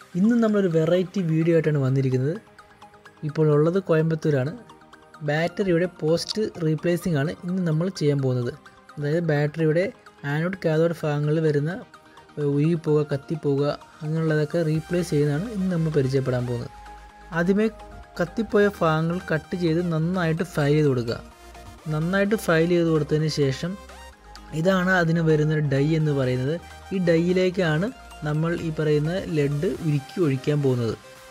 ഇന്ന് നമ്മളൊരു variety video ആയിട്ടാണ് വന്നിരിക്കുന്നത് ഇപ്പോൾ ഉള്ളത് കോയമ്പത്തൂരാണ് ബാറ്ററിയുടെ പോസ്റ്റ് റീപ്ലേസിംഗ് ആണ് ഇന്ന് നമ്മൾ ചെയ്യാൻ പോകുന്നത് അതായത് ബാറ്ററിയുടെ ആനോഡ് കാഥോഡ് ഭാഗങ്ങളിൽ വരുന്ന ഉരുകി പോവുക കത്തിപ്പോവുക അങ്ങനെയുള്ളതൊക്കെ റീപ്ലേസ് ചെയ്യുന്നതാണ് ഇന്ന് നമ്മൾ പരിചയപ്പെടാൻ പോകുന്നത് ആദ്യമേ കത്തിപ്പോയ ഭാഗങ്ങൾ കട്ട് ചെയ്ത് നന്നായിട്ട് ഫയൽ ചെയ്ത് കൊടുക്കുക നന്നായിട്ട് ഫയൽ ചെയ്ത് കൊടുത്തതിന് ശേഷം ഇതാണ് അതിന് വരുന്ന ഡൈ എന്ന് പറയുന്നത് ഈ ഡൈയിലേക്കാണ് നമ്മൾ ഈ പറയുന്ന ലെഡ് ഉരുക്കി ഒഴിക്കാൻ പോകുന്നത്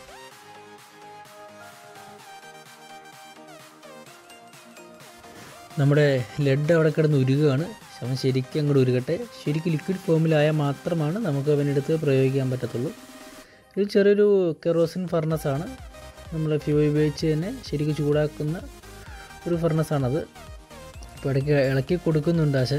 നമ്മുടെ ലെഡ് അവിടെ കിടന്ന് ഉരുകയാണ് അവൻ ശരിക്കും അങ്ങോട്ട് ഉരുകട്ടെ ശരിക്കും ലിക്വിഡ് ഫോമിലായാൽ മാത്രമാണ് നമുക്ക് അവനെടുത്ത് പ്രയോഗിക്കാൻ പറ്റത്തുള്ളൂ ഇത് ചെറിയൊരു കെറോസിൻ ഫർണസാണ് നമ്മൾ ഫ്യൂ ഉപയോഗിച്ച് തന്നെ ശരിക്കും ചൂടാക്കുന്ന ഒരു ഫർണസാണത് ഇപ്പോൾ ഇടയ്ക്ക് ഇളക്കി കൊടുക്കുന്നുണ്ട് ആശാൻ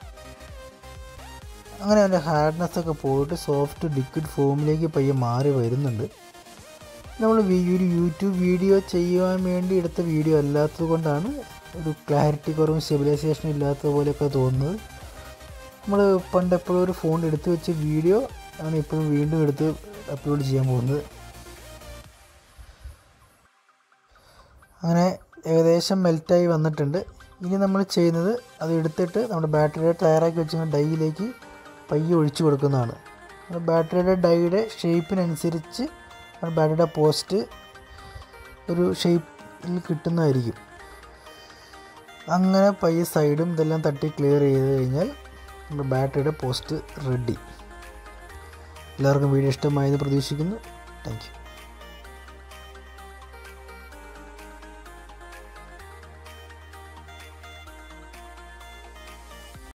അങ്ങനെ അതിൻ്റെ ഹാർഡ്നെസ് ഒക്കെ പോയിട്ട് സോഫ്റ്റ് ലിക്വിഡ് ഫോമിലേക്ക് പയ്യെ മാറി വരുന്നുണ്ട് നമ്മൾ ഒരു യൂട്യൂബ് വീഡിയോ ചെയ്യുവാൻ വേണ്ടി എടുത്ത വീഡിയോ അല്ലാത്തത് കൊണ്ടാണ് ഒരു ക്ലാരിറ്റി കുറവും സ്റ്റെബിലൈസേഷനും ഇല്ലാത്ത പോലെയൊക്കെ തോന്നുന്നത് നമ്മൾ പണ്ട് എപ്പോഴും ഒരു ഫോൺ എടുത്ത് വെച്ച വീഡിയോ ആണ് ഇപ്പോഴും വീണ്ടും എടുത്ത് അപ്ലോഡ് ചെയ്യാൻ പോകുന്നത് അങ്ങനെ ഏകദേശം മെൽറ്റായി വന്നിട്ടുണ്ട് ഇനി നമ്മൾ ചെയ്യുന്നത് അത് എടുത്തിട്ട് നമ്മുടെ ബാറ്ററിയുടെ തയ്യാറാക്കി വെച്ച ഡൈയിലേക്ക് പയ്യെ ഒഴിച്ചു കൊടുക്കുന്നതാണ് ബാറ്ററിയുടെ ഡൈയുടെ ഷേപ്പിനനുസരിച്ച് ബാറ്ററിയുടെ പോസ്റ്റ് ഒരു ഷേപ്പിൽ കിട്ടുന്നതായിരിക്കും അങ്ങനെ പയ്യെ സൈഡും ഇതെല്ലാം തട്ടി ക്ലിയർ ചെയ്ത് കഴിഞ്ഞാൽ നമ്മുടെ ബാറ്ററിയുടെ പോസ്റ്റ് റെഡി എല്ലാവർക്കും വീഡിയോ ഇഷ്ടമായെന്ന് പ്രതീക്ഷിക്കുന്നു താങ്ക് യു